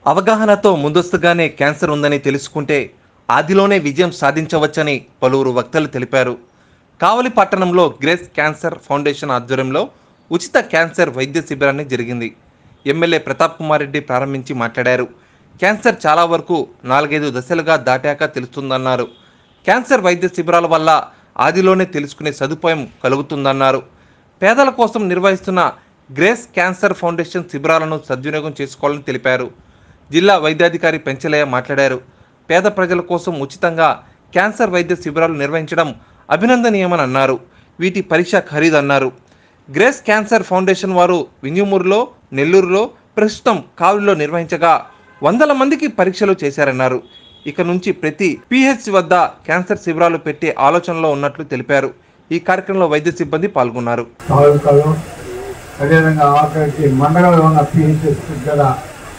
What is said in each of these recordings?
అవగాహనతో ముందస్తుగానే క్యాన్సర్ ఉందని తెలుసుకుంటే ఆదిలోనే విజయం సాధించవచ్చని పలువురు వక్తలు తెలిపారు కావలి పట్టణంలో గ్రేస్ క్యాన్సర్ ఫౌండేషన్ ఆధ్వర్యంలో ఉచిత క్యాన్సర్ వైద్య శిబిరాన్ని జరిగింది ఎమ్మెల్యే ప్రతాప్ కుమార్ రెడ్డి ప్రారంభించి మాట్లాడారు క్యాన్సర్ చాలా వరకు నాలుగైదు దశలుగా దాటాక తెలుస్తుందన్నారు క్యాన్సర్ వైద్య శిబిరాల వల్ల ఆదిలోనే తెలుసుకునే సదుపాయం కలుగుతుందన్నారు పేదల కోసం నిర్వహిస్తున్న గ్రేస్ క్యాన్సర్ ఫౌండేషన్ శిబిరాలను సద్వినియోగం చేసుకోవాలని తెలిపారు జిల్లా వైద్యాధికారి పెంచలయ్య మాట్లాడారు పేద ప్రజల కోసం ఉచితంగా క్యాన్సర్ వైద్య శిబిరాలు నిర్వహించడం అభినందనీయమని అన్నారు వీటి పరీక్ష ఖరీదన్నారు గ్రేస్ క్యాన్సర్ ఫౌండేషన్ వారు వింజమూరులో నెల్లూరులో ప్రస్తుతం కావులిలో నిర్వహించగా వందల మందికి పరీక్షలు చేశారన్నారు ఇక నుంచి ప్రతి పిహెచ్ వద్ద క్యాన్సర్ శిబిరాలు పెట్టే ఆలోచనలో ఉన్నట్లు తెలిపారు ఈ కార్యక్రమంలో వైద్య సిబ్బంది పాల్గొన్నారు తాలూకాలో అదేవిధంగా ఆఖరికి మండలంలో ఉన్న పిహెచ్ఎస్ కూడా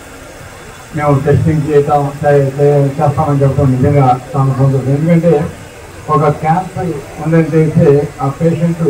మేము టెస్టింగ్ చేయటం చే- చే- చేస్తామని చెప్పడం నిజంగా చాలా సంతోషం ఎందుకంటే ఒక క్యాన్సర్ ఉందని తెలిస్తే ఆ పేషెంట్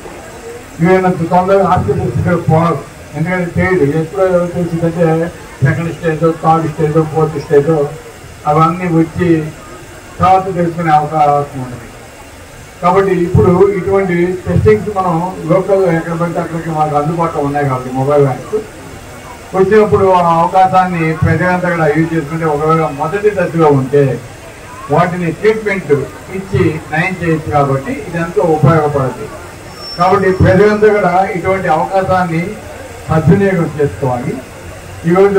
వీళ్ళంత తొందరగా హాస్పిటల్స్కి పోవాలి ఎందుకంటే తెలియదు ఎప్పుడో తెలిసిందంటే second stage third stage fourth stage అవన్నీ వచ్చి తర్వాత తెలుసుకునే అవకాశం ఉంటుంది కాబట్టి ఇప్పుడు ఇటువంటి టెస్టింగ్స్ మనం లోకల్ ఎక్కడ పడితే అక్కడికి మనకు అందుబాటులో ఉన్నాయి కాబట్టి మొబైల్ వ్యాన్స్ వచ్చినప్పుడు ఆ అవకాశాన్ని ప్రజలంతా కూడా యూజ్ చేసుకుంటే ఒకవేళ మొదటి దశలో ఉంటే వాటిని ట్రీట్మెంట్ ఇచ్చి నయం చేయొచ్చు కాబట్టి ఇదంతా ఉపయోగపడుతుంది కాబట్టి ప్రజలంతా కూడా ఇటువంటి అవకాశాన్ని సద్వినియోగం చేసుకోవాలి ఈరోజు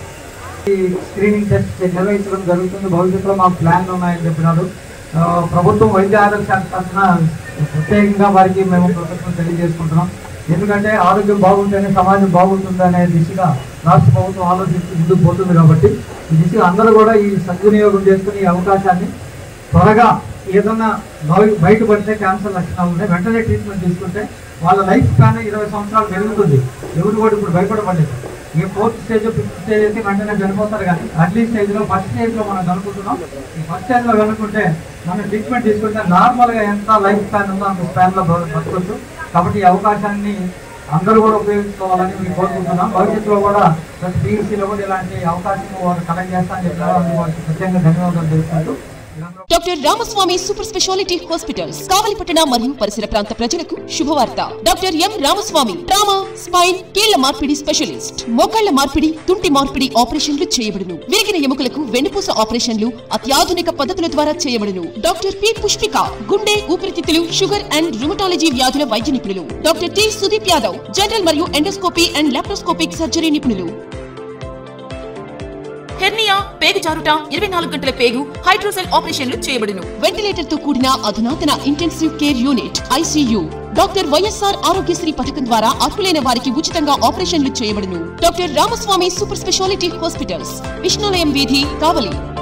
ఈ స్క్రీనింగ్ టెస్ట్ నిర్వహించడం జరుగుతుంది భవిష్యత్తులో మా ప్లాన్లు ఉన్నాయని చెప్పినారు ఆ, ప్రభుత్వం వైద్య ఆరోగ్య శాఖ తరఫున ప్రత్యేకంగా వారికి మేము కృతజ్ఞతలు తెలియజేసుకుంటున్నాం ఎందుకంటే ఆరోగ్యం బాగుంటేనే సమాజం బాగుంటుంది అనే దిశగా రాష్ట్ర ప్రభుత్వం ఆలోచించి ముందుకు పోతుంది కాబట్టి ఈ దిశగా అందరూ కూడా ఈ సద్వినియోగం చేసుకుని ఈ అవకాశాన్ని త్వరగా ఏదన్నా బయ- బయటపడితే క్యాన్సర్ లక్షణాలు ఉంటే వెంటనే ట్రీట్మెంట్ తీసుకుంటే వాళ్ళ లైఫ్ స్పాన్ ఇరవై సంవత్సరాలు పెరుగుతుంది ఎవరు కూడా ఇప్పుడు భయపడబడలేదు ఈ ఫోర్త్ స్టేజ్ ఫిఫ్త్ స్టేజ్ అయితే వెంటనే చనిపోతారు కానీ అర్లీ స్టేజ్ లో ఫస్ట్ స్టేజ్ లో మనం కనుక్కుంటున్నాం ఈ ఫస్ట్ స్టేజ్ లో కనుక్కుంటే మనం ట్రీట్మెంట్ తీసుకుంటే నార్మల్ గా ఎంత లైఫ్ స్పాన్ ఉందో అంత స్పాన్ లో బ- బతకొచ్చు కాబట్టి ఈ అవకాశాన్ని అందరూ కూడా ఉపయోగించుకోవాలని మేము కోరుకుంటున్నాం భవిష్యత్తులో కూడా ప్రతి పీయూసీలో కూడా ఇలాంటి అవకాశం వారు కలెక్ట్ చేస్తానని చెప్పినారు అందుకు వారికి ప్రత్యేకంగా ధన్యవాదాలు తెలుపుకుంటూ వీరందరూ doctor Ramaswamy super speciality hospitals కావలిపట్టణ మరియు పరిసర ప్రాంత ప్రజలకు శుభవార్త doctor M Ramaswamy trauma spine కీళ్ల మార్పిడి స్పెషలిస్ట్ మోకాళ్ల మార్పిడి తుంటి మార్పిడి ఆపరేషన్లు చేయబడును విరిగిన ఎముకలకు వెన్నుపూస ఆపరేషన్లు అత్యాధునిక పద్ధతుల ద్వారా చేయబడును డాక్టర్ పి పుష్పిక గుండె ఊపిరితిత్తులు షుగర్ అండ్ రుమటాలజీ వ్యాధుల వైద్య నిపుణులు doctor T Sudeep Yadav general మరియు ఎండోస్కోపీ అండ్ లాప్రోస్కోపిక్ సర్జరీ నిపుణులు హెర్నియా పేగు జారుట ఇరవై నాలుగు గంటల పేగు హైడ్రోసెల్ ఆపరేషన్లు చేయబడును వెంటిలేటర్ తో కూడిన అధునాతన intensive care unit ICU doctor YSR Aarogyasri పథకం ద్వారా అర్హులైన వారికి ఉచితంగా ఆపరేషన్లు చేయబడును doctor Ramaswamy super speciality hospitals Vishnulayam వీధి కావలి